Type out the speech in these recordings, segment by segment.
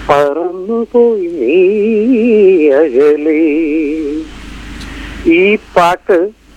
പറന്നുപോയി നീ അകലെ ഈ പാട്ട്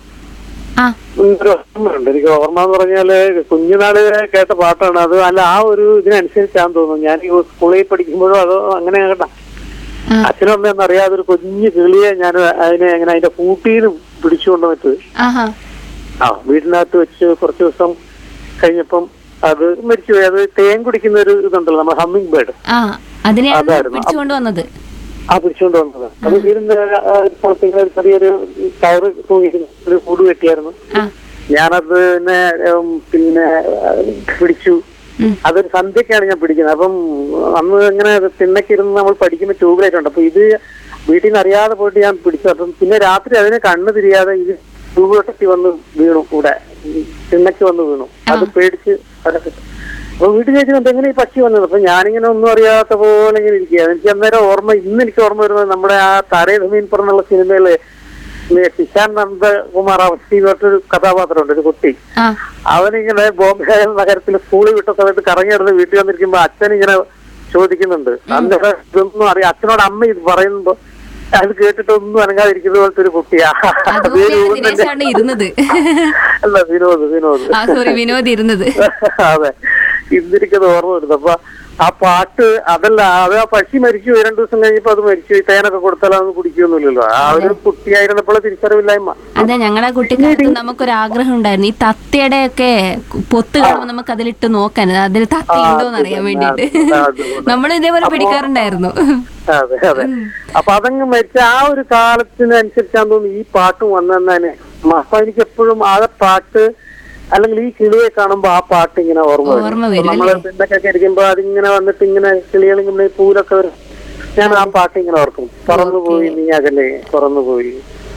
ആ ഒരു ഓർമ്മയുണ്ട് എനിക്ക് ഓർമ്മ എന്ന് പറഞ്ഞാല് കുഞ്ഞുനാള് കേട്ട പാട്ടാണ് അത് അല്ല ആ ഒരു ഇതിനനുസരിച്ചാന്ന് തോന്നുന്നു ഞാൻ ഈ സ്കൂളിൽ പഠിക്കുമ്പോഴും അതോ അങ്ങനെ കേട്ടാ ആ, അച്ഛനും അമ്മയൊന്നും അറിയാതെ ഒരു കുഞ്ഞു കിളിയെ ഞാൻ അതിനെ അങ്ങനെ അതിന്റെ കൂട്ടിയിൽ പിടിച്ചുകൊണ്ട് വന്നിട്ട് ആഹാ ആ വീടിനകത്ത് വെച്ച് കുറച്ച് ദിവസം കഴിഞ്ഞപ്പം അത് മരിച്ചുപോയി അത് തേൻ കുടിക്കുന്ന ഒരു ഇതുണ്ടല്ലോ നമ്മുടെ ഹമ്മിങ് ബേർഡ് ആ അതിനെയാണ് അതായിരുന്നു. പിടിച്ചുകൊണ്ട് വന്നത് ആ പിടിച്ചുകൊണ്ട് വന്നത് അത് വീടിന്റെ ആ, ഒരു പുറത്തേക്ക് ഒരു ചെറിയൊരു കയറ് തൂങ്ങിയിരുന്ന ഒരു കൂട് കെട്ടിയായിരുന്നു ആ ഞാനത് പിന്നെ ഉം, പിന്നെ ആ, പിടിച്ചു ഉം. അതൊരു സന്ധ്യക്കാണ് ഞാൻ പിടിക്കുന്നത് അപ്പം അന്ന് ഇങ്ങനെ തിണ്ണയ്ക്ക് ഇരുന്ന് നമ്മൾ പഠിക്കുന്ന ട്യൂബ്ലൈറ്റ് ഉണ്ട് അപ്പൊ ഇത് വീട്ടിൽ നിന്ന് അറിയാതെ പോയിട്ട് ഞാൻ പിടിച്ചു അപ്പം പിന്നെ രാത്രി അതിനെ കണ്ണ് തിരിയാതെ ഇത് ട്യൂബ് വന്ന് വീണു കൂടെ തിണ്ണയ്ക്ക് വന്ന് വീണു അത് പേടിച്ച് അതൊക്കെ അപ്പൊ വീട്ടിൽ ചോദിച്ചു എങ്ങനെ ഈ പക്ഷി വന്നത് അപ്പൊ ഞാനിങ്ങനെ ഒന്നും അറിയാത്ത പോലെ ഇങ്ങനെ ഇരിക്കുകയാണ് എനിക്ക് അന്നേരം ഓർമ്മ ഇന്ന് എനിക്ക് ഓർമ്മ വരുന്നത് നമ്മുടെ ആ താരേ സമീൻ പറഞ്ഞുള്ള സിനിമയിലെ കിഷാൻ നന്ദകുമാർ അവസ്ഥി തൊട്ടൊരു കഥാപാത്രമുണ്ട് ഒരു കുട്ടി ആ അവനിങ്ങനെ ബോംബെ നഗരത്തിൽ സ്കൂളിൽ വിട്ട സമയത്ത് കറങ്ങിയെടുത്ത് വീട്ടിൽ വന്നിരിക്കുമ്പോ അച്ഛൻ ഇങ്ങനെ ചോദിക്കുന്നുണ്ട് അന്നേരം ഇതൊന്നും അറിയാം അച്ഛനോട് അമ്മ ഇത് പറയുമ്പോ അത് കേട്ടിട്ട് ഒന്നും അനങ്ങാതിരിക്കുന്ന പോലത്തെ ഒരു കുട്ടിയാ അതുപോലെയാണ് ദിനേശാണ്ട് ഇരുന്നത് അല്ല വിനോദ് വിനോദ് ആ സോറി വിനോദ് ഇരുന്നത് അതെ ഇന്നിരിക്കുന്നത് ഓർമ്മ വരുന്നത് അപ്പൊ ആ പാട്ട് അതല്ല അത് ആ പക്ഷി മരിച്ചു പോയി രണ്ടു ദിവസം കഴിഞ്ഞപ്പോ അത് മരിച്ചു പോയി തേനൊക്കെ കൊടുത്താൽ അതൊന്നും കുടിക്കൊന്നുമില്ലല്ലോ ആ ഒരു കുട്ടിയായിരുന്നപ്പോൾ തിരിച്ചറിവില്ലായ്മ അതെ ഞങ്ങളെ കുട്ടിക്കാലത്ത് നമുക്കൊരു ആഗ്രഹം ഉണ്ടായിരുന്നു ഈ തത്തയുടെ ഒക്കെ പൊത്ത് കാണുമ്പോൾ നമുക്ക് അതിലിട്ട് നോക്കാൻ അതിൽ തത്ത ഉണ്ടോന്ന് അറിയാൻ വേണ്ടിട്ട് നമ്മൾ ഇതേപോലെ പിടിക്കാറുണ്ടായിരുന്നു അതെ അതെ അപ്പൊ അതങ്ങ് മരിച്ച ആ ഒരു കാലത്തിനനുസരിച്ചാന്ന് തോന്നുന്നു ഈ പാട്ടും വന്നെന്നെ അപ്പൊ എനിക്ക് എപ്പോഴും ആ പാട്ട് അല്ലെങ്കിൽ ഈ കിളിയെ കാണുമ്പോ ആ പാട്ട് ഇങ്ങനെ ഓർമ്മ വരും. ഓർമ്മ അപ്പൊ വരും നമ്മള് പിന്നൊക്കെ ഇരിക്കുമ്പോ അതിങ്ങനെ വന്നിട്ട് ഇങ്ങനെ കിളികളിങ്ങനെ പൂലൊക്കെ വരും ഞാൻ ആ പാട്ട് ഇങ്ങനെ ഓർക്കും പറന്നുപോയി നീ അകലെ പറന്നുപോയി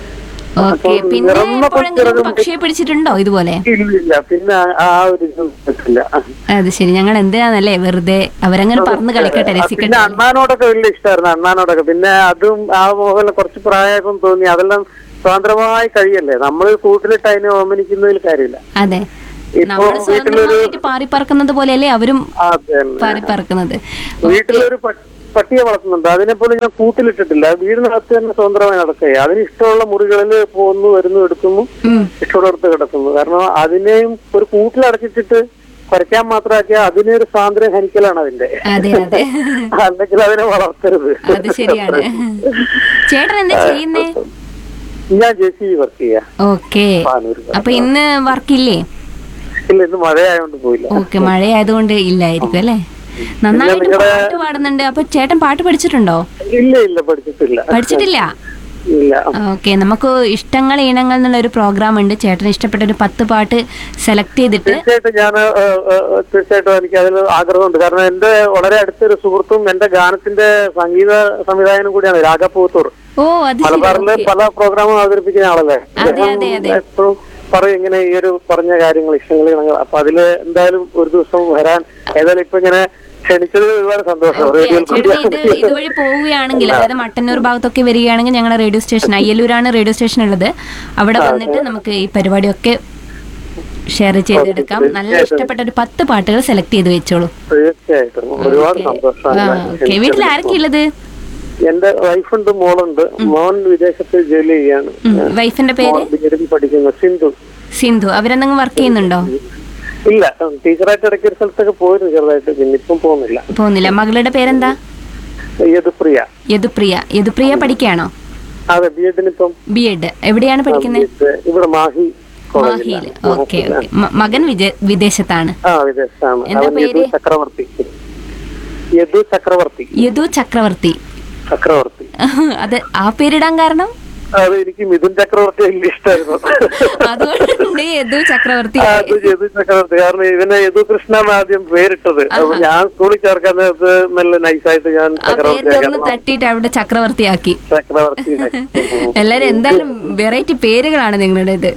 ഓക്കെ പിന്നെ എപ്പോഴെങ്കിലും പക്ഷിയെ പിടിച്ചിട്ടുണ്ടോ ഇതുപോലെ ഇല്ലില്ല പിന്നെ ആ- ആ ഒരു ഇത് പറ്റില്ല അത് ശരി ഞങ്ങൾ എന്തിനാന്നല്ലേ വെറുതെ അവരങ്ങനെ പറന്ന് കളിക്കട്ടെ പിന്നെ രസിക്കട്ടെ അണ്ണാനോടൊക്കെ വലിയ ഇഷ്ടമായിരുന്നു അണ്ണാനോടൊക്കെ പിന്നെ അതും ആ മോഹൻ കുറച്ച് പ്രായമൊക്കെ തോന്നി അതെല്ലാം സ്വതന്ത്രമായി കഴിയല്ലേ നമ്മൾ കൂട്ടിലിട്ട് അതിനെ ഓമനിക്കുന്നതിൽ കാര്യമില്ല അതെ ഇപ്പൊ നമ്മൾ വീട്ടിലൊരു സ്വതന്ത്രമായിട്ട് പാറി പറക്കുന്നത് പോലെയല്ലേ അവരും അതെ തന്നെ. പാറി പറക്കുന്നത് വീട്ടിലൊരു പ- പട്ടിയെ വളർത്തുന്നുണ്ട് അതിനെ പോലും ഞാൻ കൂട്ടിലിട്ടിട്ടില്ല വീടിനകത്ത് തന്നെ സ്വതന്ത്രമായി നടക്കുക അതിന് ഇഷ്ടമുള്ള മുറികളിൽ പോകുന്നു വരുന്നു എടുക്കുന്നു ഉം. ഇഷ്ടമുള്ളിടത്ത് കിടക്കുന്നു കാരണം അതിനെയും ഒരു കൂട്ടിലടച്ചിട്ടിട്ട് കുറയ്ക്കാൻ മാത്രമാക്കിയാൽ അതിനെ ഒരു സ്വാതന്ത്ര്യം ഹനിക്കലാണ് അതിന്റെ അതെ അതെ അല്ലെങ്കിൽ അതിനെ വളർത്തരുത് അത് ശരിയാണ് ചേട്ടൻ എന്താ ചെയ്യുന്നേ ഞാൻ ജെ സി വർക്ക് ചെയ്യാ ഓക്കെ പാനൂര് അപ്പൊ ഇന്ന് വർക്കില്ലേ ഇല്ല ഇന്ന് മഴയായോണ്ട് പോയില്ല ഓക്കെ മഴയായതുകൊണ്ട് ഇല്ലായിരിക്കും അല്ലേ നന്നായിട്ട് നിങ്ങടെ- പാട്ട് പാടുന്നുണ്ട് അപ്പൊ ചേട്ടൻ പാട്ട് പഠിച്ചിട്ടുണ്ടോ ഇല്ല ഇല്ല പഠിച്ചിട്ടില്ല പഠിച്ചിട്ടില്ല ഇല്ല ഓക്കെ നമുക്ക് ഇഷ്ടങ്ങൾ ഇനങ്ങൾ എന്നുള്ള ഒരു പ്രോഗ്രാം ഉണ്ട് ചേട്ടന് ഇഷ്ടപ്പെട്ട ഒരു പത്ത് പാട്ട് സെലക്ട് ചെയ്തിട്ട് തീർച്ചയായിട്ടും ഞാൻ തീർച്ചയായിട്ടും എനിക്ക് അതിൽ ആഗ്രഹമുണ്ട് കാരണം എന്റെ വളരെ അടുത്തൊരു സുഹൃത്തും എന്റെ ഗാനത്തിന്റെ സംഗീത സംവിധായകനും കൂടിയാണ് രാഗപൂത്തൂർ ഓ അത് ശരി മലബാറിലെ okay. പല പ്രോഗ്രാമും അവതരിപ്പിക്കുന്ന ആളല്ലേ അതെ, അതെ, അതെ. എപ്പോഴും പറയും ഇങ്ങനെ ഈ ഒരു പറഞ്ഞ കാര്യങ്ങൾ ഇഷ്ടങ്ങൾ ഇണങ്ങൾ അപ്പൊ അതില് എന്തായാലും ഒരു ദിവസം വരാൻ ഏതായാലും ഇപ്പൊ ഇങ്ങനെ ക്ഷണിച്ചത് ഒരുപാട് സന്തോഷം ഓക്കെ, റേഡിയോയിൽ ചേട്ടൻ ഇത് ഇതുവഴി പോവുകയാണെങ്കിൽ അതായത് മട്ടന്നൂർ ഭാഗത്തൊക്കെ വരികയാണെങ്കിൽ ഞങ്ങളുടെ റേഡിയോ സ്റ്റേഷൻ അയ്യലൂരാണ് റേഡിയോ സ്റ്റേഷൻ ഉള്ളത് അവിടെ വന്നിട്ട് നമുക്ക് ഈ പരിപാടിയൊക്കെ ഷെയർ ചെയ്തെടുക്കാം നല്ല ഇഷ്ടപ്പെട്ട ഒരു പത്ത് പാട്ടുകൾ സെലക്ട് ചെയ്ത് വെച്ചോളൂ തീർച്ചയായിട്ടും ഒരുപാട് ഓക്കെ. സന്തോഷമാണ് ആ, ഓക്കെ വീട്ടിൽ ആരൊക്കെ ഉള്ളത് എന്റെ വൈഫുണ്ട് മോളുണ്ട് മോൻ വിദേശത്ത് ജോലി ചെയ്യാണ് വൈഫിന്റെ പേര് മോൻ ബിജെപി പഠിക്കുന്നു സിന്ധു സിന്ധു അവരെന്തെങ്കിലും വർക്ക് ചെയ്യുന്നുണ്ടോ ഇല്ല ടീച്ചറായിട്ട് ഇടയ്ക്ക് ഒരു സ്ഥലത്തൊക്കെ പോയിരുന്നു ചെറുതായിട്ട് പിന്നെ ഇപ്പം പോകുന്നില്ല പോകുന്നില്ല മകളുടെ പേരെന്താ ഏത് പ്രിയ യദുപ്രിയ യദുപ്രിയ പഠിക്കുകയാണോ അതെ ബി എഡിന് ഇപ്പം ബി എഡ് എവിടെയാണ് പഠിക്കുന്നത് ഇത് ഇവിടെ മാഹി കോളേജിൽ മാഹിയിൽ ഓക്കെ ഓക്കെ മകൻ വിജ- വിദേശത്താണ് ആ വിദേശത്താണ് എന്താ അവൻ യദു പേര്? ചക്രവർത്തി യദു ചക്രവർത്തി യദു ചക്രവർത്തി ചക്രവർത്തി അത് ആ പേരിടാൻ കാരണം അത് എനിക്ക് മിഥുൻ ചക്രവർത്തി വലിയ ഇഷ്ടമായിരുന്നു അതുകൊണ്ട് യദു ചക്രവർത്തി അത് യദു ചക്രവർത്തി കാരണം ഇവനെ യദു കൃഷ്ണ എന്ന് ആദ്യം പേരിട്ടത് അപ്പൊ ഞാൻ സ്കൂളിൽ ചേർക്കാൻ നേരത്ത് നല്ല നൈസായിട്ട് ഞാൻ ആ പേര് ചക്രവർത്തി തുറന്ന് തട്ടിയിട്ട് അവിടെ ചക്രവർത്തിയാക്കി ചക്രവർത്തി എല്ലാരും എന്തായാലും വെറൈറ്റി പേരുകളാണ് നിങ്ങളുടേത്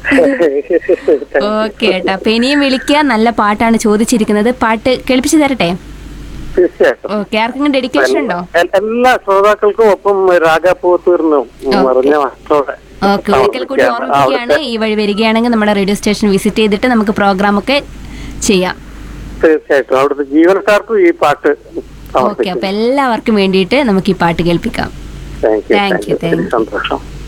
ഓക്കെ ഏട്ടാ അപ്പൊ ഇനിയും വിളിക്കുക നല്ല പാട്ടാണ് ചോദിച്ചിരിക്കുന്നത് പാട്ട് കേൾപ്പിച്ചു തരട്ടെ തീർച്ചയായിട്ടും ഓക്കെ ആർക്കെങ്കിലും ഡെഡിക്കേഷൻ ഉണ്ടോ എ- എല്ലാ ശ്രോതാക്കൾക്കും ഒപ്പം രാഗാപൂത്തൂരിനും പറഞ്ഞ മക്കളോടെ ഓക്കെ ഒരിക്കൽ കൂടി ഓർമ്മിപ്പിക്കുകയാണ് ഈ വഴി വരികയാണെങ്കിൽ നമ്മുടെ റേഡിയോ സ്റ്റേഷൻ വിസിറ്റ് ചെയ്തിട്ട് നമുക്ക് പ്രോഗ്രാം ഒക്കെ ചെയ്യാം തീർച്ചയായിട്ടും അവിടുത്തെ ജീവനക്കാർക്കും ഈ പാട്ട് ഓക്കെ അപ്പൊ എല്ലാവർക്കും വേണ്ടിയിട്ട് നമുക്ക് ഈ പാട്ട് കേൾപ്പിക്കാം thank you Thank you, thank you thank you. സന്തോഷം